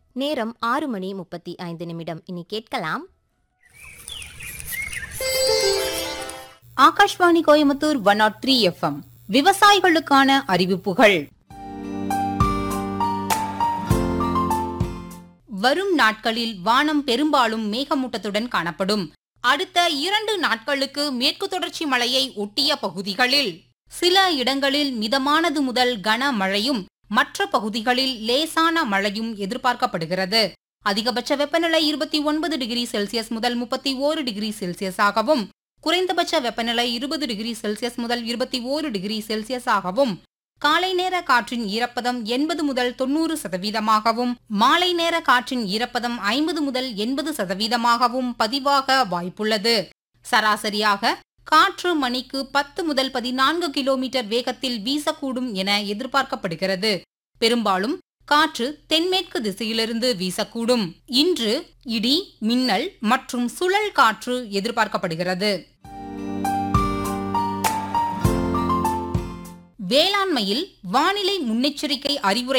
நேரம் ஆறு மணி முப்பத்தி ஐந்து நிமிடம் இனி கேட்கலாம் Akashvani Coimbatore one nought three FM விவசாயிகளுக்கான அறிவிப்புகள் வரும் நாட்களில் வானம் பெரும்பாலும் மேகமூட்டத்துடன் காணப்படும் அடுத்த இரண்டு நாட்களுக்கு மேற்கு தொடர்ச்சி மலையை ஒட்டிய பகுதிகளில் சில இடங்களில் மிதமானது முதல் கனமழையும் மற்ற பகுதிகளில் லேசான மழையும் எதிர்பார்க்கப்படுகிறது அதிகபட்ச வெப்பநிலை இருபத்தி ஒன்பது டிகிரி செல்சியஸ் முதல் முப்பத்தி ஓரு டிகிரி செல்சியஸாகவும் குறைந்தபட்ச வெப்பநிலை இருபது டிகிரி செல்சியஸ் முதல் இருபத்தி ஓரு டிகிரி செல்சியஸாகவும் காலை நேர காற்றின் ஈரப்பதம் எண்பது முதல் தொண்ணூறு சதவீதமாகவும் மாலை நேர காற்றின் ஈரப்பதம் ஐம்பது முதல் எண்பது சதவீதமாகவும் பதிவாக வாய்ப்புள்ளது சராசரியாக காற்று மணிக்கு பத்து முதல் பதினான்கு கிலோமீட்டர் வேகத்தில் வீசக்கூடும் என எதிர்பார்க்கப்படுகிறது பெரும்பாலும் காற்று தென்மேற்கு திசையிலிருந்து வீசக்கூடும் இன்று இடி மின்னல் மற்றும் சுழல் காற்று எதிர்பார்க்கப்படுகிறது வேளாண்மையில் வானிலை முன்னெச்சரிக்கை அறிவுரை